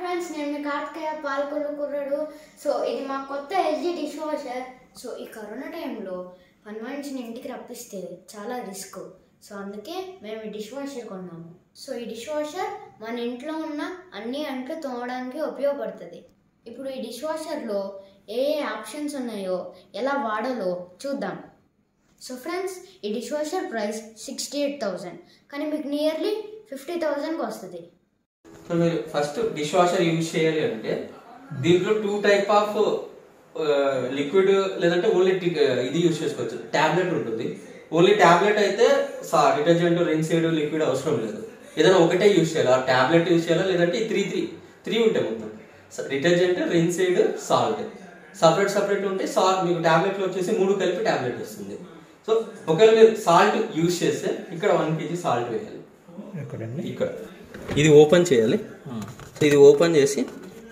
Friends నేను మీ కార్తికేయ పాల్గొన్న కుర్రాడు సో ఇది మా కొత్త ఎల్జీ డిష్ వాషర్ సో ఈ కరోనా టైంలో పని మనిషిని ఇంటికి రప్పిస్తే చాలా రిస్క్ సో అందుకే మేము ఈ డిష్ వాషర్ కొన్నాము సో ఈ డిష్ వాషర్ మన ఇంట్లో ఉన్న అన్ని అంట్లు తోమడానికి ఉపయోగపడుతుంది ఇప్పుడు ఈ డిష్ వాషర్లో ఏ ఏ ఆప్షన్స్ ఉన్నాయో ఎలా వాడాలో చూద్దాం సో ఫ్రెండ్స్ ఈ dishwasher price sixty eight thousand కానీ మీకు నియర్లీ ఫిఫ్టీ థౌజండ్కి వస్తుంది సో మీరు ఫస్ట్ డిష్ వాషర్ యూజ్ చేయాలి అంటే దీంట్లో టూ టైప్ ఆఫ్ లిక్విడ్ లేదంటే ఓన్లీ ఇది యూజ్ చేసుకోవచ్చు టాబ్లెట్ ఉంటుంది ఓన్లీ టాబ్లెట్ అయితే డిటర్జెంట్ రిన్సైడ్ లిక్విడ్ అవసరం లేదు ఏదైనా ఒకటే యూజ్ చేయాలి ఆ టాబ్లెట్ యూజ్ చేయాలా లేదంటే త్రీ త్రీ త్రీ ఉంటాయి మొత్తం detergent rinse aid salt separate separate ఉంటే సాల్ట్ మీకు టాబ్లెట్లో వచ్చేసి మూడు కలిపి టాబ్లెట్ వస్తుంది సో ఒకవేళ మీరు సాల్ట్ యూజ్ చేస్తే ఇక్కడ వన్ కేజీ సాల్ట్ వేయాలి ఎక్కడండి ఇక్కడ ఇది ఓపెన్ చేయాలి ఇది ఓపెన్ చేసి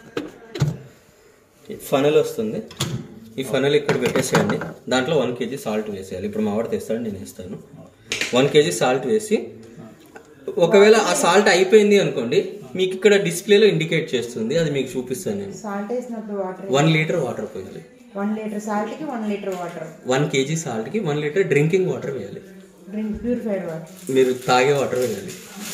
ఫనల్ వస్తుంది ఈ ఫనల్ ఇక్కడ పెట్టేసేయండి దాంట్లో వన్ కేజీ సాల్ట్ వేసేయాలి ఇప్పుడు మా వాడు తెస్తాడు నేను వేస్తాను వన్ కేజీ సాల్ట్ వేసి ఒకవేళ ఆ సాల్ట్ అయిపోయింది అనుకోండి మీకు ఇక్కడ డిస్ప్లేలో ఇండికేట్ చేస్తుంది అది మీకు చూపిస్తాను నేను సాల్ట్ వేసినప్పుడు వాటర్ వన్ లీటర్ వాటర్ పోయాలి వన్ లీటర్ సాల్ట్ కి one litre water one KG సాల్ట్కి వన్ లీటర్ డ్రింకింగ్ వాటర్ వేయాలి డ్రింక్ ప్యూరిఫైడ్ వాటర్ మీరు తాగే వాటర్ వేయాలి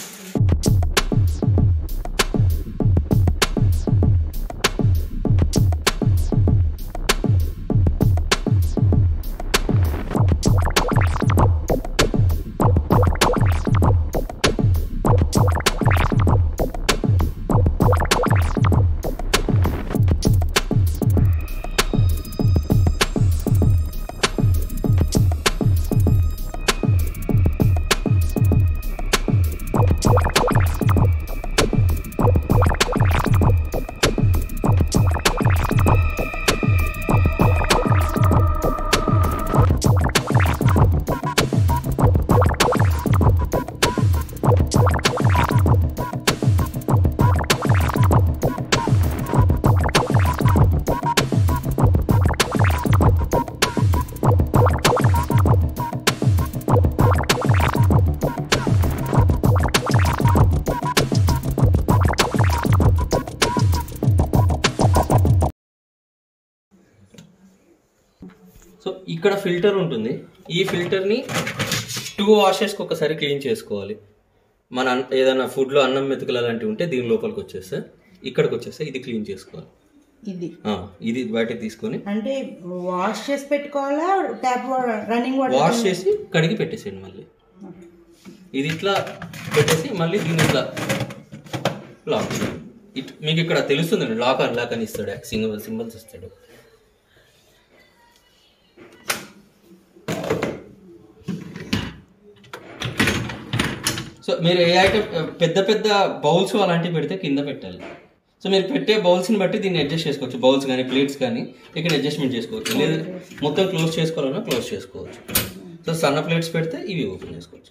సో ఇక్కడ ఫిల్టర్ ఉంటుంది ఈ ఫిల్టర్ని టూ వాషెస్కి ఒకసారి క్లీన్ చేసుకోవాలి మన అన్- ఏదైనా ఫుడ్లో అన్నం మెతుకులు అలాంటివి ఉంటే దీని లోపలికి వచ్చేస్తే ఇక్కడికి వచ్చేస్తే ఇది క్లీన్ చేసుకోవాలి ఇది ఆ, ఇది బయటకు తీసుకొని అంటే వాష్ చేసి పెట్టుకోవాలా ట్యాప్ రన్నింగ్ వాటర్ వాష్ చేసి కడిగి పెట్టేసేయండి మళ్ళీ ఇది ఇట్లా పెట్టేసి మళ్ళీ దీన్ని ఇట్లా లాక్ ఇట్ మీకు ఇక్కడ తెలుస్తుంది లాక్ అని లాక్ అని ఇస్తాడు సింగిల్ సింబల్స్ ఇస్తాడు సో మీరు ఏ ఐటమ్ పెద్ద పెద్ద బౌల్స్ అలాంటివి పెడితే కింద పెట్టాలి సో మీరు పెట్టే బౌల్స్ని బట్టి దీన్ని అడ్జస్ట్ చేసుకోవచ్చు బౌల్స్ కానీ ప్లేట్స్ కానీ ఇక్కడ అడ్జస్ట్మెంట్ చేసుకోవచ్చు లేదా మొత్తం క్లోజ్ చేసుకోవాలన్నా క్లోజ్ చేసుకోవచ్చు సో సన్న ప్లేట్స్ పెడితే ఇవి ఓపెన్ చేసుకోవచ్చు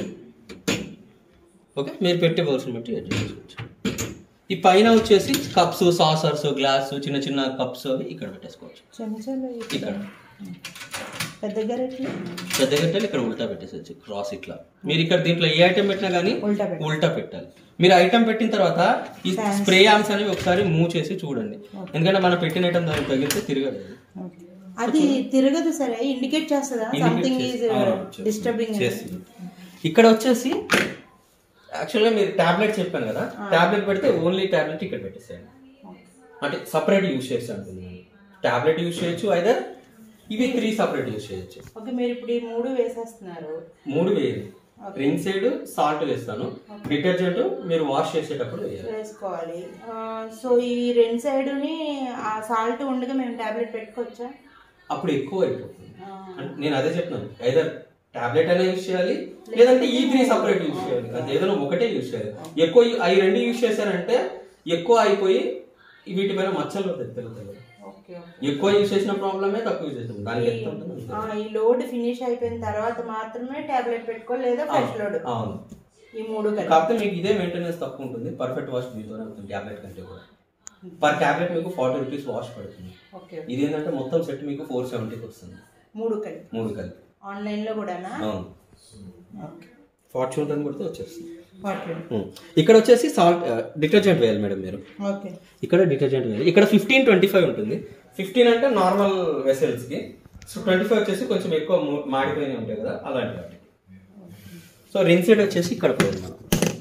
ఓకే మీరు పెట్టే బౌల్స్ని బట్టి అడ్జస్ట్ చేసుకోవచ్చు ఈ పైన వచ్చేసి కప్స్ సాసర్స్ గ్లాస్ చిన్న చిన్న కప్స్ అవి ఇక్కడ పెట్టేసుకోవచ్చు చెంచాలు ఇక్కడ పెద్ద గరెట్లు పెద్ద గంటలు ఇక్కడ ఉల్టా పెట్టేసచ్చు క్రాస్ ఇట్లా మీరు ఇక్కడ దీంట్లో ఏ ఐటమ్ పెట్టినా కానీ ఉల్టా పెట్టాలి. ఉల్టా పెట్టాలి మీరు ఐటమ్ పెట్టిన తర్వాత ఈ స్ప్రే ఆర్మ్స్ అనేవి ఒకసారి మూవ్ చేసి చూడండి ఎందుకంటే మనం పెట్టిన ఐటమ్ దానికి తగిలితే తిరగదు అది. అది తిరగదు సరే ఇండికేట్ చేస్తుందా Indicate సంథింగ్ ఈజ్ చేస్తుంది. అవును, చేస్తుంది. డిస్టర్బింగ్ చేస్తుంది. ఇక్కడ వచ్చేసి యాక్చువల్గా మీరు టాబ్లెట్ చెప్పాను కదా టాబ్లెట్ పెడితే ఓన్లీ టాబ్లెట్ ఇక్కడ పెట్టేసేయండి అంటే సపరేట్ యూజ్ చేసి అంటుంది టాబ్లెట్ యూజ్ చేయొచ్చు ఐదర్ ఇవి త్రీ సపరేట్ యూజ్ చేయొచ్చు ఓకే మీరు ఇప్పుడు ఈ మూడు వేసేస్తున్నారు మూడు వేయాలి రిన్ సైడ్ సాల్ట్ వేస్తాను డిటర్జెంట్ మీరు వాష్ చేసేటప్పుడు వేయాలి వేసుకోవాలి ఆ, సో ఈ రెండు సైడుని ఆ సాల్ట్ ఉండగా మేము టాబ్లెట్ పెట్టుకోవచ్చా అప్పుడు ఎక్కువ అయిపోతుంది అంటే నేను అదే చెప్తున్నాను ఐదర్ టాబ్లెట్ అయినా యూజ్ చేయాలి లేదంటే ఈ త్రీ సపరేట్ యూజ్ చేయాలి అది ఏదైనా ఒకటే యూజ్ చేయాలి ఎక్కువ యూ- అవి రెండు యూజ్ చేశారంటే ఎక్కువ అయిపోయి వీటిపైన మచ్చలు పడతాయి తెల్ల తెల్లగా. ఓకే ఓకే ఎక్కువ యూజ్ చేసిన ప్రాబ్లమే తక్కువ యూజ్ చేస్తాం దానికి ఎంత ఉంటుంది అంతే. ఆ, ఈ లోడ్ ఫినిష్ అయిపోయిన తర్వాత మాత్రమే టాబ్లెట్ పెట్టుకోవాలి లేదా ఫ్రెష్ లోడ్ అవును ఈ మూడు కలిపి కాకపోతే మీకు ఇదే మెయింటెనెన్స్ తక్కువ ఉంటుంది పర్ఫెక్ట్ వాష్ మీతోనే ఉంటుంది టాబ్లెట్ కంటే కూడా పర్ టాబ్లెట్ మీకు ఫార్టీ రూపీస్ వాష్ పడుతుంది ఓకే ఇది ఏంటంటే మొత్తం సెట్ మీకు ఫోర్ సెవెంటీకి వస్తుంది మూడు కలిపి మూడు కలిపి ఆన్లైన్ లో కూడానా అవును ఓకే ఫార్చ్యూన్ అని కొడితే వచ్చేస్తుంది ఓకే ఉమ్. ఇక్కడ వచ్చేసి సాల్ట్ డిటర్జెంట్ వేయాలి మేడం మీరు ఓకే ఇక్కడ డిటర్జెంట్ వేయాలి ఇక్కడ ఫిఫ్టీన్ ట్వంటీ ఫైవ్ ఉంటుంది ఫిఫ్టీన్ అంటే నార్మల్ వెసల్స్కి సో ట్వంటీ ఫైవ్ వచ్చేసి కొంచెం ఎక్కువ ము- మాడిపోయినవి ఉంటాయి కదా అలాంటి వాటికి సో రిన్సెడ్ వచ్చేసి ఇక్కడ పోయాలి మనం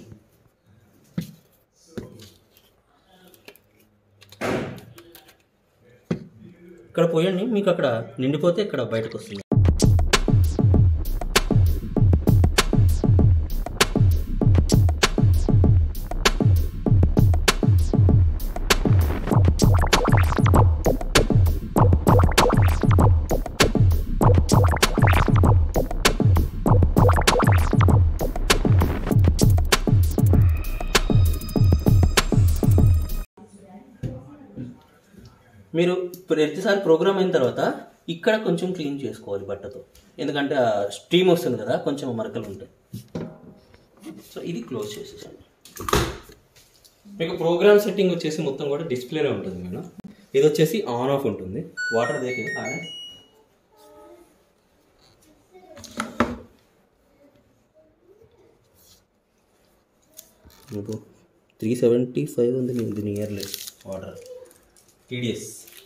ఇక్కడ పోయండి మీకు అక్కడ నిండిపోతే ఇక్కడ బయటకు వస్తుంది మీరు ప్రతిసారి ప్రోగ్రామ్ అయిన తర్వాత ఇక్కడ కొంచెం క్లీన్ చేసుకోవాలి బట్టతో ఎందుకంటే స్టీమ్ వస్తుంది కదా కొంచెం మరకలు ఉంటాయి సో ఇది క్లోజ్ చేసేసాను మీకు ప్రోగ్రామ్ సెట్టింగ్ వచ్చేసి మొత్తం కూడా డిస్ప్లేలో ఉంటుంది మేడం ఇది వచ్చేసి ఆన్ ఆఫ్ ఉంటుంది వాటర్ దేకి ఆన్ మీకు త్రీ సెవెంటీ ఫైవ్ ఉంది మీకు నియర్లీ ఆర్డర్ టీడీఎస్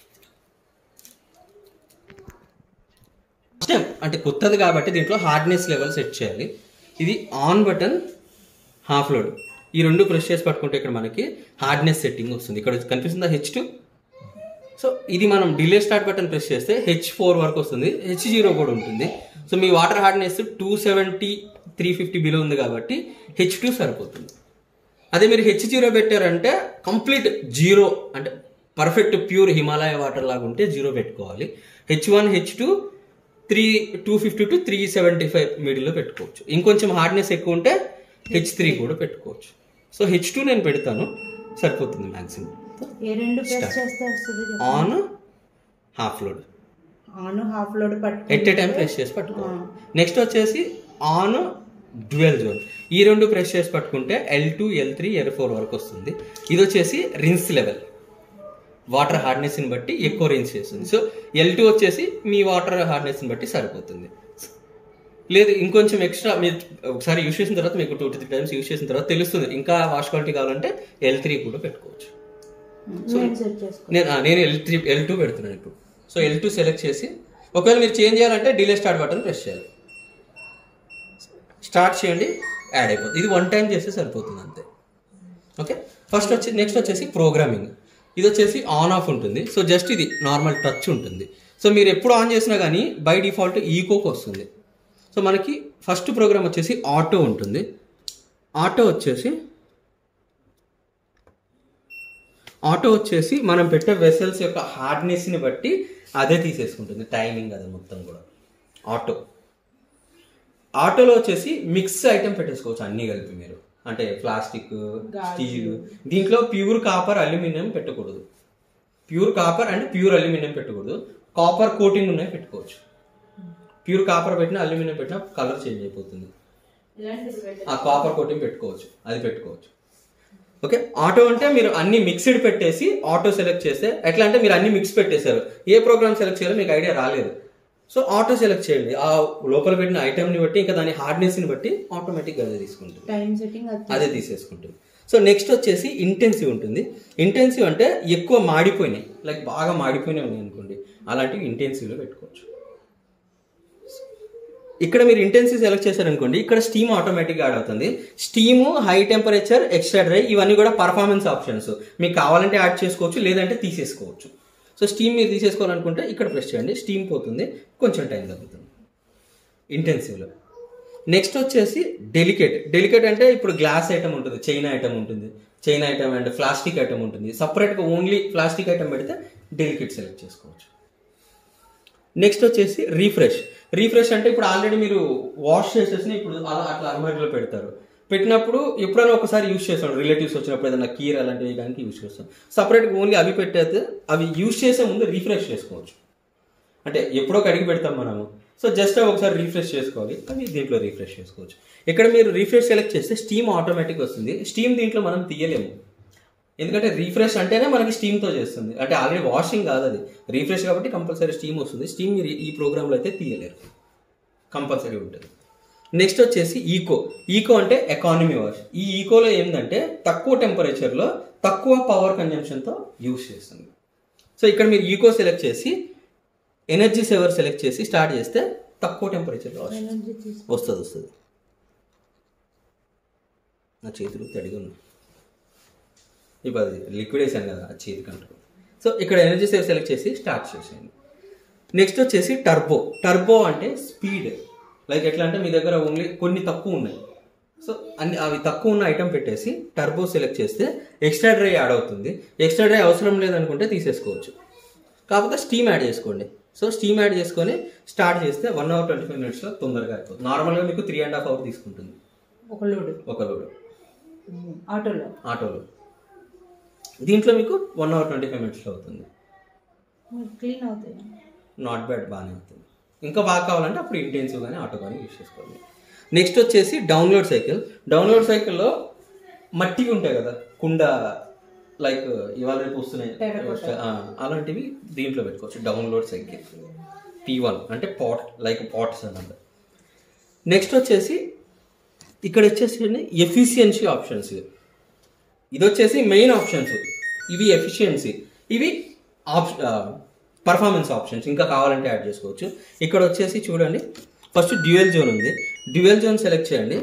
స్టెప్ అంటే కొత్తది కాబట్టి దీంట్లో హార్డ్నెస్ లెవెల్ సెట్ చేయాలి ఇది ఆన్ బటన్ హాఫ్ లోడ్ ఈ రెండు ప్రెస్ చేసి పట్టుకుంటే ఇక్కడ మనకి హార్డ్నెస్ సెట్టింగ్ వస్తుంది ఇక్కడ కనిపిస్తుందా హెచ్ టూ సో ఇది మనం డిలే స్టార్ట్ బటన్ ప్రెస్ చేస్తే హెచ్ ఫోర్ వరకు వస్తుంది హెచ్ జీరో కూడా ఉంటుంది సో మీ water hardness two seventy three fifty below ఉంది కాబట్టి హెచ్ టూ సరిపోతుంది అదే మీరు హెచ్ జీరో పెట్టారంటే కంప్లీట్ జీరో అంటే పర్ఫెక్ట్ ప్యూర్ హిమాలయ వాటర్ లాగా ఉంటే జీరో పెట్టుకోవాలి H one H two three two fifty to three seventy five మిడిల్లో పెట్టుకోవచ్చు ఇంకొంచెం హార్డ్నెస్ ఎక్కువ ఉంటే హెచ్ త్రీ కూడా పెట్టుకోవచ్చు సో హెచ్ టూ నేను పెడతాను సరిపోతుంది మ్యాక్సిమం ఏ రెండు ప్రెస్ చేస్తే వస్తుంది on half load on half load పట్టు ఎట్ ఏ టైం ప్రెస్ చేసి పట్టుకోవాలి నెక్స్ట్ వచ్చేసి ఆన్ డ్యూయల్ జోన్ ఈ రెండు ప్రెస్ చేసి పట్టుకుంటే L two L three L four వరకు వస్తుంది ఇది వచ్చేసి రిన్స్ లెవెల్ వాటర్ హార్డ్నెస్ ని బట్టి ఎక్కువ రిన్స్ చేస్తుంది సో ఎల్ టూ వచ్చేసి మీ వాటర్ హార్డ్నెస్ ని బట్టి సరిపోతుంది లేదు ఇంకొంచెం ఎక్స్ట్రా మీరు ఒకసారి యూస్ చేసిన తర్వాత మీకు టూ త్రీ టైమ్స్ యూస్ చేసిన తర్వాత తెలుస్తుంది ఇంకా వాష్ క్వాలిటీ కావాలంటే ఎల్ త్రీ కూడా పెట్టుకోవచ్చు నేను సెట్ చేసుకో నేను ఆ, నేను ఎల్ త్రీ ఎల్ టూ పెడుతున్నాను ఇప్పుడు సో ఎల్ టూ సెలెక్ట్ చేసి ఒకవేళ మీరు చేంజ్ చేయాలంటే డిలే స్టార్ట్ బటన్ ప్రెస్ చేయాలి స్టార్ట్ చేయండి యాడ్ అయిపోతుంది ఇది వన్ టైం చేస్తే సరిపోతుంది అంతే ఓకే ఫస్ట్ వచ్చి నెక్స్ట్ వచ్చేసి ప్రోగ్రామింగ్ ఇది వచ్చేసి ఆన్ ఆఫ్ ఉంటుంది సో జస్ట్ ఇది నార్మల్ టచ్ ఉంటుంది సో మీరు ఎప్పుడు ఆన్ చేసినా కానీ బై డిఫాల్ట్ ఈకోకి వస్తుంది సో మనకి ఫస్ట్ ప్రోగ్రామ్ వచ్చేసి ఆటో ఉంటుంది ఆటో వచ్చేసి ఆటో వచ్చేసి మనం పెట్టే వెసల్స్ యొక్క హార్డ్నెస్ని బట్టి అదే తీసేసుకుంటుంది టైమింగ్ అది మొత్తం కూడా ఆటో ఆటోలో వచ్చేసి మిక్స్ ఐటమ్ పెట్టేసుకోవచ్చు అన్నీ కలిపి మీరు అంటే ప్లాస్టిక్ స్టీల్ దీంట్లో ప్యూర్ కాపర్ అల్యూమినియం పెట్టకూడదు pure copper and pure aluminium పెట్టకూడదు కాపర్ కోటింగ్ ఉన్నాయి పెట్టుకోవచ్చు ప్యూర్ కాపర్ పెట్టినా అల్యూమినియం పెట్టినా కలర్ చేంజ్ అయిపోతుంది ఆ కాపర్ కోటింగ్ పెట్టుకోవచ్చు అది పెట్టుకోవచ్చు ఓకే ఆటో అంటే మీరు అన్ని మిక్స్డ్ పెట్టేసి ఆటో సెలెక్ట్ చేస్తే ఎట్లా అంటే మీరు అన్ని మిక్స్ పెట్టేశారు ఏ ప్రోగ్రామ్ సెలెక్ట్ చేయాలో మీకు ఐడియా రాలేదు సో ఆటో సెలెక్ట్ చేయండి ఆ లోపల పెట్టిన ఐటమ్ని బట్టి ఇంకా దాని హార్డ్నెస్ని బట్టి ఆటోమేటిక్గా అదే తీసుకుంటుంది టైం సెట్టింగ్ అది అదే తీసేసుకుంటుంది సో నెక్స్ట్ వచ్చేసి ఇంటెన్సివ్ ఉంటుంది ఇంటెన్సివ్ అంటే ఎక్కువ మాడిపోయినాయి లైక్ బాగా మాడిపోయినాయి ఉన్నాయి అనుకోండి అలాంటివి ఇంటెన్సివ్లో పెట్టుకోవచ్చు ఇక్కడ మీరు ఇంటెన్సివ్ సెలెక్ట్ చేశారనుకోండి ఇక్కడ స్టీమ్ ఆటోమేటిక్గా యాడ్ అవుతుంది steam high temperature extra dry ఇవన్నీ కూడా పర్ఫార్మెన్స్ ఆప్షన్స్ మీకు కావాలంటే యాడ్ చేసుకోవచ్చు లేదంటే తీసేసుకోవచ్చు సో స్టీమ్ మీరు తీసేసుకోవాలనుకుంటే ఇక్కడ ప్రెస్ చేయండి స్టీమ్ పోతుంది కొంచెం టైం తగ్గుతుంది ఇంటెన్సివ్లో నెక్స్ట్ వచ్చేసి డెలికేట్ డెలికేట్ అంటే ఇప్పుడు గ్లాస్ ఐటమ్ ఉంటుంది చైనా ఐటమ్ ఉంటుంది china item and plastic item ఉంటుంది సపరేట్గా ఓన్లీ ప్లాస్టిక్ ఐటమ్ పెడితే డెలికేట్ సెలెక్ట్ చేసుకోవచ్చు నెక్స్ట్ వచ్చేసి రీఫ్రెష్ రీఫ్రెష్ అంటే ఇప్పుడు ఆల్రెడీ మీరు వాష్ చేసేసి ఇప్పుడు అలా అట్లా అల్మారీలో పెడతారు పెట్టినప్పుడు ఎప్పుడైనా ఒకసారి యూస్ చేస్తాం రిలేటివ్స్ వచ్చినప్పుడు ఏదైనా కీర్ అలాంటివి వేయడానికి యూస్ చేస్తాం సపరేట్గా ఓన్లీ అవి పెట్టేస్తే అవి యూస్ చేసే ముందు రీఫ్రెష్ చేసుకోవచ్చు అంటే ఎప్పుడో కడిగి పెడతాం మనము సో జస్ట్ ఒకసారి రీఫ్రెష్ చేసుకోవాలి అవి దీంట్లో రీఫ్రెష్ చేసుకోవచ్చు ఇక్కడ మీరు రీఫ్రెష్ సెలెక్ట్ చేస్తే స్టీమ్ ఆటోమేటిక్ వస్తుంది స్టీమ్ దీంట్లో మనం తీయలేము ఎందుకంటే రీఫ్రెష్ అంటేనే మనకి స్టీమ్తో చేస్తుంది అంటే ఆల్రెడీ వాషింగ్ కాదు అది రీఫ్రెష్ కాబట్టి కంపల్సరీ స్టీమ్ వస్తుంది స్టీమ్ మీరు ఈ ప్రోగ్రాంలో అయితే తీయలేరు కంపల్సరీ ఉంటుంది నెక్స్ట్ వచ్చేసి ఈకో ఈకో అంటే ఎకానమీ వాష్ ఈ ఈకోలో ఏంటంటే తక్కువ టెంపరేచర్లో తక్కువ పవర్ కన్జంప్షన్తో యూస్ చేస్తుంది సో ఇక్కడ మీరు ఈకో సెలెక్ట్ చేసి ఎనర్జీ సేవర్ సెలెక్ట్ చేసి స్టార్ట్ చేస్తే తక్కువ టెంపరేచర్లో వాష్ ఎనర్జీ తీసు వస్తుంది వస్తుంది నా చేతులు తడిగా ఉన్నాయి ఇప్పుడు అది లిక్విడ్ వేసాను కదా ఆ చేతికి అంటుకో సో ఇక్కడ ఎనర్జీ సేవ్ సెలెక్ట్ చేసి స్టార్ట్ చేసేయండి నెక్స్ట్ వచ్చేసి టర్బో టర్బో అంటే స్పీడ్ లైక్ ఎట్లా అంటే మీ దగ్గర ఓన్లీ కొన్ని తక్కువ ఉన్నాయి సో అన్ని అవి తక్కువ ఉన్న ఐటమ్ పెట్టేసి టర్బో సెలెక్ట్ చేస్తే ఎక్స్ట్రా డ్రై యాడ్ అవుతుంది ఎక్స్ట్రా డ్రై అవసరం లేదనుకుంటే తీసేసుకోవచ్చు కాకపోతే స్టీమ్ యాడ్ చేసుకోండి సో స్టీమ్ యాడ్ చేసుకొని స్టార్ట్ చేస్తే వన్ అవర్ ట్వంటీ ఫైవ్ మినిట్స్లో తొందరగా అయిపోతుంది నార్మల్గా మీకు త్రీ అండ్ హాఫ్ అవర్ తీసుకుంటుంది ఒక లోడ్ ఒక లోడ్ ఆటోలో ఆటోలో దీంట్లో మీకు వన్ అవర్ ట్వంటీ ఫైవ్ మినిట్స్లో అవుతుంది క్లీన్ అవుతాయి నాట్ బ్యాడ్ బాగానే అవుతుంది ఇంకా బాగా కావాలంటే అప్పుడు ఇంటెన్సివ్ కానీ ఆటో కానీ యూస్ చేసుకోవాలి నెక్స్ట్ వచ్చేసి డౌన్లోడ్ సైకిల్ డౌన్లోడ్ సైకిల్లో మట్టి ఉంటాయి కదా కుండ లైక్ ఇవాళ రేపు వస్తున్నాయి ఆ, అలాంటివి దీంట్లో పెట్టుకోవచ్చు డౌన్లోడ్ సైకిల్ పీ వన్ అంటే పాట్ లైక్ పాట్స్ అన్నమాట నెక్స్ట్ వచ్చేసి ఇక్కడ వచ్చేసి ఎఫిషియన్సీ ఆప్షన్స్ ఇది వచ్చేసి మెయిన్ ఆప్షన్స్ ఇవి ఎఫిషియన్సీ ఇవి ఆప్షన్ పర్ఫార్మెన్స్ ఆప్షన్స్ ఇంకా కావాలంటే యాడ్ చేసుకోవచ్చు ఇక్కడ వచ్చేసి చూడండి ఫస్ట్ డ్యూయల్ జోన్ ఉంది డ్యూయల్ జోన్ సెలెక్ట్ చేయండి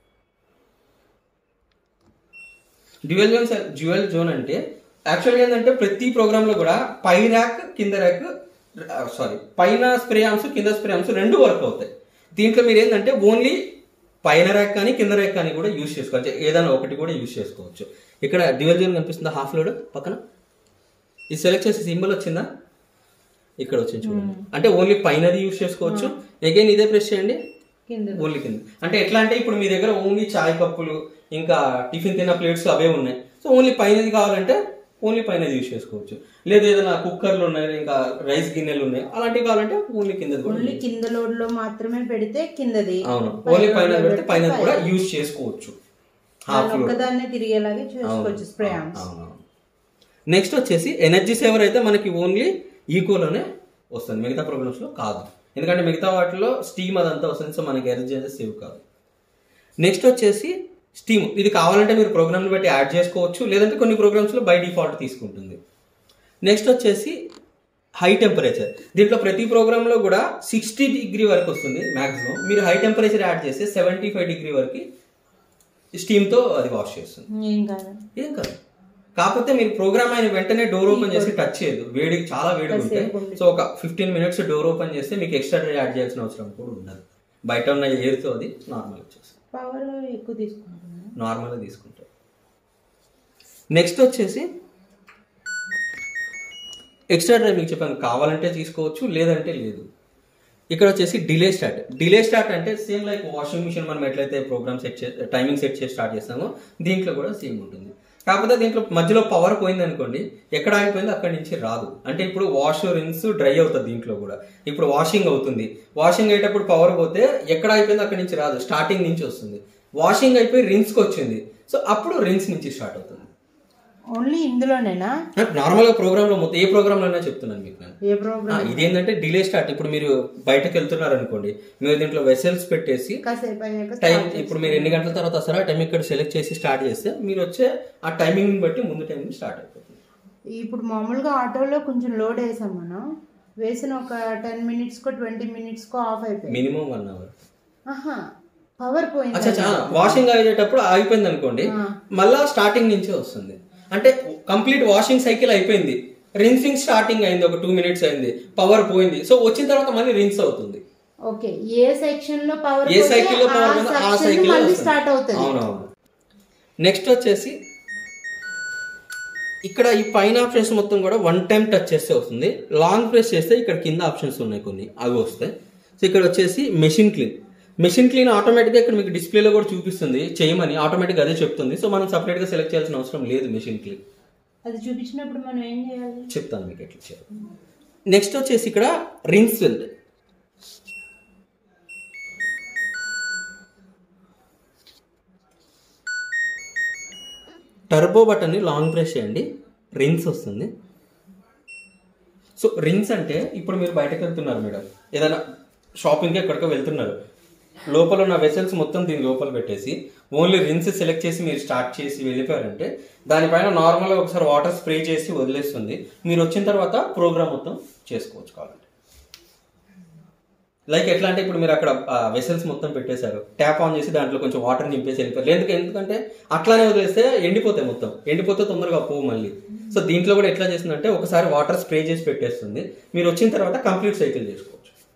డ్యూయల్ జోన్ డ్యూయల్ జోన్ అంటే యాక్చువల్గా ఏంటంటే ప్రతి ప్రోగ్రాంలో కూడా పై ర్యాక్ కింద ర్యాక్ సారీ పైన స్ప్రే ఆర్మ్స్ కింద స్ప్రే ఆర్మ్స్ రెండు వర్క్ అవుతాయి దీంట్లో మీరు ఏంటంటే ఓన్లీ పైన ర్యాక్ కానీ కింద ర్యాక్ కానీ కూడా యూస్ చేసుకోవచ్చు ఏదైనా ఒకటి కూడా యూస్ చేసుకోవచ్చు ఇక్కడ డ్యూయల్ జోన్ కనిపిస్తుందా హాఫ్ లోడ్ పక్కన ఇది సెలెక్ట్ చేసే సింబల్ వచ్చిందా ఇక్కడ వచ్చింది చూడండి అంటే ఓన్లీ పైనది యూస్ చేసుకోవచ్చు అగైన్ ఇదే ప్రెస్ చేయండి కింద ఓన్లీ కింద అంటే ఎట్లా అంటే ఇప్పుడు మీ దగ్గర ఓన్లీ చాయ్ కప్పులు ఇంకా టిఫిన్ తిన్న ప్లేట్స్ అవే ఉన్నాయి సో ఓన్లీ పైనది కావాలంటే ఓన్లీ పైనది యూస్ చేసుకోవచ్చు లేదు ఏదైనా కుక్కర్లు ఉన్నాయి ఇంకా రైస్ గిన్నెలు ఉన్నాయి అలాంటివి కావాలంటే ఓన్లీ కిందది కూడా ఓన్లీ కింద లోడ్ లో మాత్రమే పెడితే కిందది అవును ఓన్లీ పైన పెడితే పైన కూడా యూస్ చేసుకోవచ్చు హాఫ్ దాన్ని ఒక్కదాన్నే తిరిగేలాగే చేసుకోవచ్చు స్ప్రే ఆర్మ్స్ నెక్స్ట్ వచ్చేసి ఎనర్జీ సేవర్ అయితే మనకి ఓన్లీ ఈకోలోనే వస్తుంది మిగతా ప్రోగ్రామ్స్లో కాదు ఎందుకంటే మిగతా వాటిలో స్టీమ్ అదంతా వస్తుంది సో మనకి ఎనర్జీ అయితే సేవ్ కాదు నెక్స్ట్ వచ్చేసి స్టీమ్ ఇది కావాలంటే మీరు ప్రోగ్రామ్ని బట్టి యాడ్ చేసుకోవచ్చు లేదంటే కొన్ని ప్రోగ్రామ్స్లో బై డిఫాల్ట్ తీసుకుంటుంది నెక్స్ట్ వచ్చేసి హై టెంపరేచర్ దీంట్లో ప్రతి ప్రోగ్రాంలో కూడా సిక్స్టీ డిగ్రీ వరకు వస్తుంది మాక్సిమం మీరు హై టెంపరేచర్ యాడ్ చేస్తే సెవెంటీ ఫైవ్ డిగ్రీ వరకు స్టీమ్తో అది వాష్ చేస్తుంది ఏం కాదు ఏం కాదు కాకపోతే మీరు ప్రోగ్రామ్ అయిన వెంటనే డోర్ ఓపెన్ చేసి టచ్ చేయదు వేడి చాలా వేడిగా ఉంటాయి సో ఒక ఫిఫ్టీన్ మినిట్స్ డోర్ ఓపెన్ చేస్తే మీకు ఎక్స్ట్రా డ్రై యాడ్ చేయాల్సిన అవసరం కూడా ఉండదు బయట ఉన్న ఎయిర్తో అది నార్మల్ వచ్చేస్తుంది పవర్ ఎక్కువ తీసుకుంటున్నాను నార్మల్గా తీసుకుంటారు నెక్స్ట్ వచ్చేసి ఎక్స్ట్రా డ్రైవ్ మీకు చెప్పాను కావాలంటే తీసుకోవచ్చు లేదంటే లేదు ఇక్కడ వచ్చేసి డిలే స్టార్ట్ డిలే స్టార్ట్ అంటే సేమ్ లైక్ వాషింగ్ మిషన్ మనం ఎట్లయితే ప్రోగ్రామ్ సెట్ చే టైమింగ్ సెట్ చేసి స్టార్ట్ చేస్తామో దీంట్లో కూడా సేమ్ ఉంటుంది కాకపోతే దీంట్లో మధ్యలో పవర్ పోయింది అనుకోండి ఎక్కడ ఆగిపోయిందో అక్కడి నుంచి రాదు అంటే ఇప్పుడు వాష్ రిన్స్ డ్రై అవుతుంది దీంట్లో కూడా ఇప్పుడు వాషింగ్ అవుతుంది వాషింగ్ అయ్యేటప్పుడు పవర్ పోతే ఎక్కడ అయిపోయిందో అక్కడి నుంచి రాదు స్టార్టింగ్ నుంచి వస్తుంది వాషింగ్ అయిపోయి రిన్స్కి వచ్చింది సో అప్పుడు రిన్స్ నుంచి స్టార్ట్ అవుతుంది ఓన్లీ ఇందులోనేనా నార్మల్ గా ప్రోగ్రామ్ లో మొత్తం ఏ ప్రోగ్రామ్ లోనే చెప్తున్నాను మీకు నేను ఏ ఆ, ప్రోగ్రామ్ ఇదేంటంటే డిలే స్టార్ట్ ఇప్పుడు మీరు బయటకు వెళ్తున్నారు అనుకోండి మీరు దీంట్లో వెసల్స్ పెట్టేసి కాసేపు అయ్యాక టైం ఇప్పుడు మీరు ఎన్ని గంటల తర్వాత వస్తారో ఆ టైం ఇక్కడ సెలెక్ట్ చేసి స్టార్ట్ చేస్తే మీరు వచ్చే ఆ టైమింగ్ బట్టి ముందు టైం స్టార్ట్ అయిపోతుంది ఇప్పుడు మామూలుగా ఆటోలో కొంచెం లోడ్ వేసాం మనం వేసిన ఒక టెన్ మినిట్స్కో ట్వంటీ మినిట్స్కో ఆఫ్ అయిపోయింది మినిమం వన్ అవర్ ఆహా పవర్ పోయింది అచ్చా వాషింగ్ అయ్యేటప్పుడు ఆగిపోయింది అనుకోండి మళ్ళా స్టార్టింగ్ నుంచే వస్తుంది అంటే కంప్లీట్ వాషింగ్ సైకిల్ అయిపోయింది రిన్సింగ్ స్టార్టింగ్ అయింది ఒక టూ మినిట్స్ అయింది పవర్ పోయింది సో వచ్చిన తర్వాత మళ్ళీ రిన్స్ అవుతుంది ఓకే ఏ సెక్షన్ లో పవర్ ఏ సైకిల్ లో పవర్ ఉందో ఆ సైకిల్ మళ్ళీ స్టార్ట్ అవుతుంది అవునవును నెక్స్ట్ వచ్చేసి ఇక్కడ ఈ పైన ఆప్షన్స్ మొత్తం కూడా వన్ టైం టచ్ చేస్తే వస్తుంది లాంగ్ ప్రెస్ చేస్తే ఇక్కడ కింద ఆప్షన్స్ ఉన్నాయి కొన్ని అవి వస్తాయి సో ఇక్కడ వచ్చేసి మెషిన్ క్లీన్ మెషిన్ క్లీన్ ఆటోమేటిక్గా ఇక్కడ మీకు డిస్ప్లేలో కూడా చూపిస్తుంది చేయమని ఆటోమేటిక్గా అదే చెప్తుంది సో మనం సపరేట్గా సెలెక్ట్ చేయాల్సిన అవసరం లేదు మెషిన్ క్లీన్ అది చూపించినప్పుడు మనం ఏం చేయాలి చెప్తాను మీకు ఎట్లా చేయాలి నెక్స్ట్ వచ్చేసి ఇక్కడ రింగ్స్ ఉంది టర్బో బటన్ని లాంగ్ ప్రెస్ చేయండి రింగ్స్ వస్తుంది సో రింగ్స్ అంటే ఇప్పుడు మీరు బయటకు వెళ్తున్నారు మేడం ఏదైనా షాపింగ్కి ఎక్కడికో వెళ్తున్నారు లోపల ఉన్న వెసల్స్ మొత్తం దీని లోపల పెట్టేసి ఓన్లీ రిన్స్ సెలెక్ట్ చేసి మీరు స్టార్ట్ చేసి వెళ్ళిపోయారంటే దానిపైన నార్మల్గా ఒకసారి వాటర్ స్ప్రే చేసి వదిలేస్తుంది మీరు వచ్చిన తర్వాత ప్రోగ్రామ్ మొత్తం చేసుకోవచ్చు కావాలంటే లైక్ ఎట్లా అంటే ఇప్పుడు మీరు అక్కడ వెసల్స్ మొత్తం పెట్టేశారు ట్యాప్ ఆన్ చేసి దాంట్లో కొంచెం వాటర్ నింపేసి వెళ్ళిపోయారు ఎందుకు ఎందుకంటే అట్లానే వదిలేస్తే ఎండిపోతాయి మొత్తం ఎండిపోతే తొందరగా పోవు మళ్ళీ సో దీంట్లో కూడా ఎట్లా చేస్తుందంటే ఒకసారి వాటర్ స్ప్రే చేసి పెట్టేస్తుంది మీరు వచ్చిన తర్వాత కంప్లీట్ సైకిల్ చేసుకోవచ్చు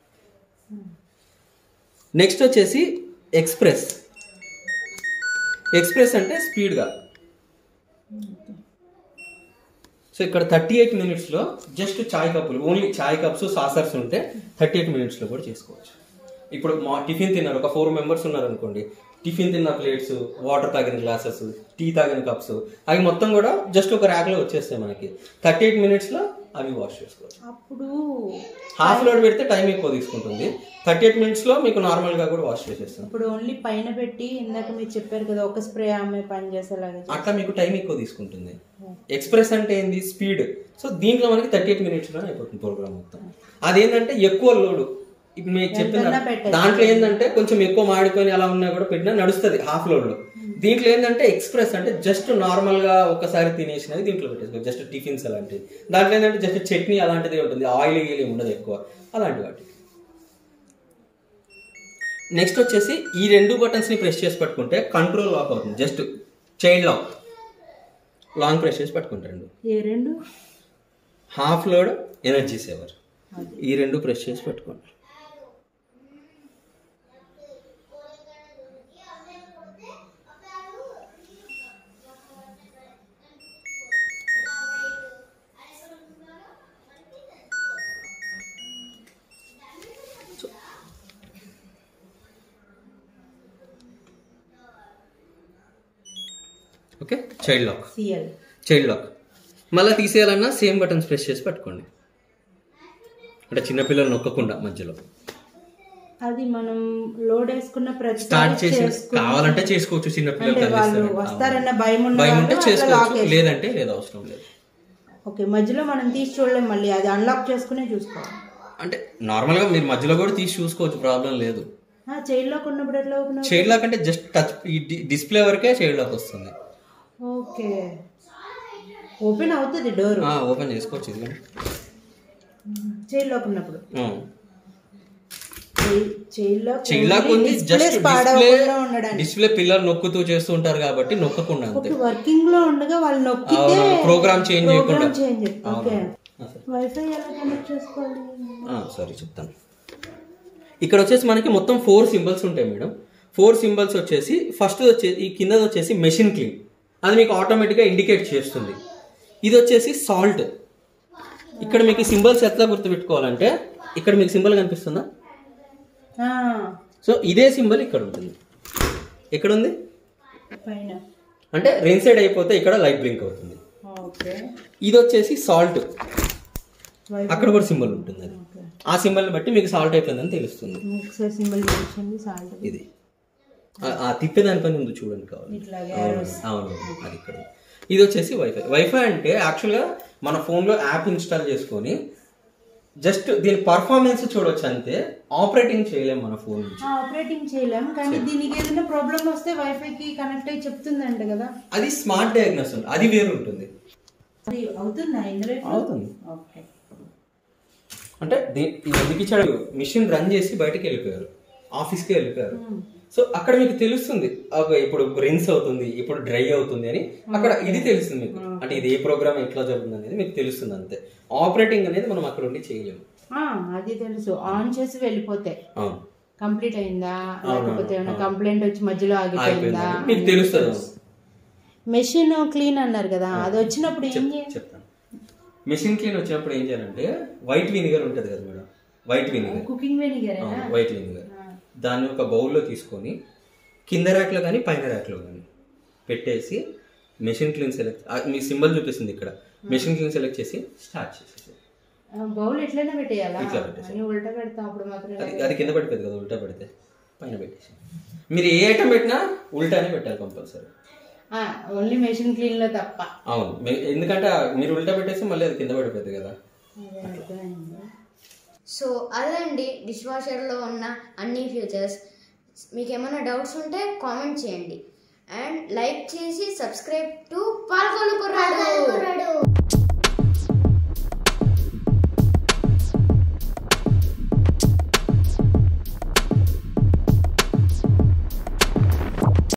నెక్స్ట్ వచ్చేసి ఎక్స్ప్రెస్ ఎక్స్ప్రెస్ అంటే స్పీడ్గా సో ఇక్కడ థర్టీ ఎయిట్ మినిట్స్లో జస్ట్ చాయ్ కప్పులు ఓన్లీ చాయ్ కప్స్ సాసర్స్ ఉంటే థర్టీ ఎయిట్ మినిట్స్లో కూడా చేసుకోవచ్చు ఇప్పుడు మా టిఫిన్ తిన్నారు ఒక ఫోర్ మెంబర్స్ ఉన్నారు అనుకోండి టిఫిన్ తిన్న ప్లేట్స్ వాటర్ తాగిన గ్లాసెస్ టీ తాగిన కప్స్ అవి మొత్తం కూడా జస్ట్ ఒక ర్యాక్లో వచ్చేస్తాయి మనకి థర్టీ ఎయిట్ మినిట్స్లో అవి వాష్ చేసుకోవచ్చు అప్పుడు హాఫ్ లోడ్ పెడితే టైం ఎక్కువ తీసుకుంటుంది థర్టీ ఎయిట్ మినిట్స్లో మీకు నార్మల్గా కూడా వాష్ చేసేస్తాం ఇప్పుడు ఓన్లీ పైన పెట్టి ఇందాక మీరు చెప్పారు కదా ఒక స్ప్రే ఆమె పని చేసేలాగా అట్లా మీకు టైం ఎక్కువ తీసుకుంటుంది ఎక్స్ప్రెస్ అంటే ఏంది స్పీడ్ సో దీంట్లో మనకి థర్టీ ఎయిట్ మినిట్స్లో అయిపోతుంది ప్రోగ్రామ్ మొత్తం అదేంటంటే ఎక్కువ లోడ్ ఇప్పుడు మీకు చెప్పిన ఎంతన్నా పెట్టచ్చు. దాంట్లో ఏంటంటే కొంచెం ఎక్కువ మాడిపోయి అలా ఉన్నా కూడా పెట్టినా నడుస్తుంది హాఫ్ లోడ్ లో దీంట్లో ఏంటంటే ఎక్స్ప్రెస్ అంటే జస్ట్ నార్మల్ గా ఒకసారి తినేసినది దీంట్లో పెట్టేసుకో జస్ట్ టిఫిన్స్ అలాంటివి దాంట్లో ఏంటంటే జస్ట్ చట్నీ అలాంటిది ఉంటుంది ఆయిల్ గీలి ఉండదు ఎక్కువ అలాంటి వాటి నెక్స్ట్ వచ్చేసి ఈ రెండు బటన్స్ ని ప్రెస్ చేసి పట్టుకుంటే కంట్రోల్ లాక్ అవుతుంది just child lock long press చేసి పట్టుకుంటాడు ఏ రెండు హాఫ్ లోడ్ ఎనర్జీ సేవర్ ఈ రెండు ప్రెస్ చేసి పెట్టుకోండి okay child lock CL child lock మళ్ళీ తీసేయాలన్నా సేమ్ బటన్స్ ప్రెస్ చేసి పట్టుకోండి అంటే చిన్నపిల్లలు నొక్కకుండా మధ్యలో అది మనం లోడ్ వేసుకున్న ప్రతి స్టార్ట్ చేసి కావాలంటే చేసుకోవచ్చు చిన్నపిల్లలు అంటే వాళ్ళు కలిస్తారు వస్తారన్న భయం ఉన్న భయం వాళ్ళు ఉంటే అట్లా లాక్ చేసుకోవచ్చు వేసుకో- లేదంటే లేదు అవసరం లేదు ఓకే మధ్యలో మనం తీసి చూడలేం మళ్ళీ అది అన్లాక్ చేసుకునే చూసుకోవాలి అంటే నార్మల్ గా మీరు మధ్యలో కూడా తీసి చూసుకోవచ్చు ప్రాబ్లం లేదు చైల్డ్ లాక్ ఉన్నప్పుడు ఎట్లా ఓపెన్ అవుతుంది? చైల్డ్ లాక్ అంటే జస్ట్ టచ్ ఈ డిస్ప్లే వరకే చైల్డ్ లాక్ వస్తుంది ఓకే ఓపెన్ అవుతుంది డోర్ ఓపెన్ చేసుకోవచ్చు ఇది కూడా. చైల్డ్ లాక్ ఉన్నప్పుడు ఆ. చైల్డ్ లాక్ చైల్డ్ లాక్ ఉంది జస్ట్ డిస్ప్లే పాడవకుండా ఉండడానికి డిస్ప్లే పిల్లలు నొక్కుతూ చేస్తూ ఉంటారు కాబట్టి నొక్కకుండా అంతే ఓకే వర్కింగ్ లో ఉండగా వాళ్ళు నొక్కితే అవును ప్రోగ్రామ్ చేంజ్ చేయకుండా ప్రోగ్రామ్ చేంజ్ ఓకే ఆ, సరే. వైఫై ఎలా కనెక్ట్ చేసుకోవాలి సారీ చెప్తాను ఇక్కడ వచ్చేసి మనకి మొత్తం ఫోర్ సింబల్స్ ఉంటాయి మేడం ఫోర్ సింబల్స్ వచ్చేసి ఫస్ట్ వచ్చేసి ఈ కింద వచ్చేసి మెషిన్ క్లీన్ అది మీకు ఆటోమేటిక్గా ఇండికేట్ చేస్తుంది ఇది వచ్చేసి సాల్ట్ ఇక్కడ మీకు సింబల్స్ ఎట్లా గుర్తుపెట్టుకోవాలంటే ఇక్కడ మీకు సింబల్ కనిపిస్తుందా ఆ, సో ఇదే సింబల్ ఇక్కడ ఉంటుంది ఎక్కడ ఉంది పైన అంటే రెయిన్ సైడ్ అయిపోతే ఇక్కడ లైట్ బ్లింక్ అవుతుంది ఓకే ఇది వచ్చేసి సాల్ట్ వైఫై అక్కడ కూడా సింబల్ ఉంటుంది అది ఓకే ఆ సింబల్ని బట్టి మీకు సాల్ట్ అయిపోయిందని తెలుస్తుంది ఒకసారి సింబల్ చూపించండి సాల్ట్ ఇది ఆ- ఆ తిప్పేదానిపైన ఉంది చూడండి కావాలి ఇట్లాగే అవును అవును అది ఇక్కడ ఇది వచ్చేసి వైఫై వైఫై అంటే యాక్చువల్గా మన ఫోన్లో యాప్ ఇన్స్టాల్ చేసుకొని జస్ట్ దీని పర్ఫార్మెన్స్ చూడొచ్చు అంతే ఆపరేటింగ్ చేయలేం మన ఫోన్ నుంచి ఆపరేటింగ్ చేయలేం కానీ దీనికి ఏదైనా ప్రాబ్లం వస్తే వైఫై కి కనెక్ట్ అయ్యి చెప్తుందంట కదా అది స్మార్ట్ డయాగ్నోస్ ఉంది అది వేరు ఉంటుంది అది అవుతుందా ఇందులో అవుతుంది ఓకే అంటే దీ- ఇది ఎందుకు ఇచ్చాడు మిషన్ రన్ చేసి బయటకు వెళ్ళిపోయారు ఆఫీస్కి వెళ్ళిపోయారు సో అక్కడ మీకు తెలుస్తుంది ఓకే ఇప్పుడు రిన్స్ అవుతుంది ఇప్పుడు డ్రై అవుతుంది అని అక్కడ ఇది తెలుస్తుంది మీకు అంటే ఇది ఏ ప్రోగ్రామ్ ఎట్లా జరుగుతుంది అనేది మీకు తెలుస్తుంది అంతే ఆపరేటింగ్ అనేది మనం అక్కడ ఉండి చేయలేము ఆ, అది తెలుసు ఆన్ చేసి వెళ్ళిపోతే అవును కంప్లీట్ అయిందా లేకపోతే ఏమైనా కంప్లైంట్ వచ్చి మధ్యలో ఆగిపోయిందా అయిపోయిందని మీకు తెలుస్తుంది మెషిన్ క్లీన్ అన్నారు కదా అది వచ్చినప్పుడు ఏం చేయాలి చెప్తాను మెషిన్ క్లీన్ వచ్చినప్పుడు ఏం చేయాలంటే వైట్ వినిగర్ ఉంటుంది కదా మేడం వైట్ వినిగర్ కుకింగ్ వెనిగరేనా వైట్ వినిగర్ దాన్ని ఒక బౌల్లో తీసుకొని కింద ర్యాక్లో కానీ పైన ర్యాక్లో కానీ పెట్టేసి మెషిన్ క్లీన్ సెలెక్ట్ మీ సింబల్ చూపిస్తుంది ఇక్కడ మెషిన్ క్లీన్ సెలెక్ట్ చేసి స్టార్ట్ చేసేసి బౌల్ ఎట్లైనా పెట్టేయాలా ఇట్లా పెట్టేసి. అని ఉల్టా పెడతాం అప్పుడు మాత్రం అది అది కింద పడిపోతుంది కదా ఉల్టా పెడితే పైన పెట్టేసి మీరు ఏ ఐటమ్ పెట్టినా ఉల్టానే పెట్టాలి కంపల్సరీ ఓన్లీ మెషిన్ క్లీన్ లో తప్ప అవును మీ- ఎందుకంటే మీరు ఉల్టా పెట్టేసి మళ్ళీ అది కింద పడిపోతుంది కదా అదే అర్థమైంది. సో అదే అండి డిష్ వాషర్లో ఉన్న అన్ని ఫీచర్స్ మీకు ఏమైనా డౌట్స్ ఉంటే కామెంట్ చేయండి అండ్ లైక్ చేసి సబ్స్క్రైబ్ టు పాల్గొను కుర్రాడు